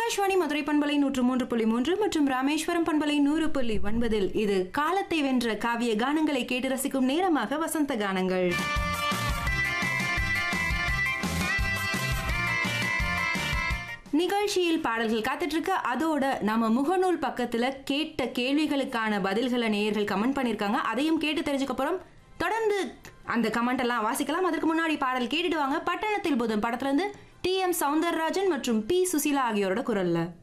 ஆகாஷ்வாணி மதுரை பண்பலை நூற்று மூன்று புள்ளி மூன்று மற்றும் ராமேஸ்வரம் பண்பலை நூறு புள்ளி ஒன்பதில் இது காலத்தை வென்ற காவிய கானங்களை கேட்டு ரசிக்கும் நேரமாக வசந்த கானங்கள் நிகழ்ச்சியில் பாடல்கள் காத்துட்டு இருக்கு அதோட நம்ம முகநூல் பக்கத்துல கேட்ட கேள்விகளுக்கான பதில்களை நேயர்கள் கமெண்ட் பண்ணிருக்காங்க அதையும் கேட்டு தெரிஞ்சுக்க போறோம் தொடர்ந்து அந்த கமெண்ட் எல்லாம் வாசிக்கலாம் அதற்கு முன்னாடி பாடல் கேட்டுடுவாங்க பட்டணத்தில் புதன் படத்துல இருந்து டி எம் சவுந்தரராஜன் மற்றும் பி சுசீலா ஆகியோரோட குரல்ல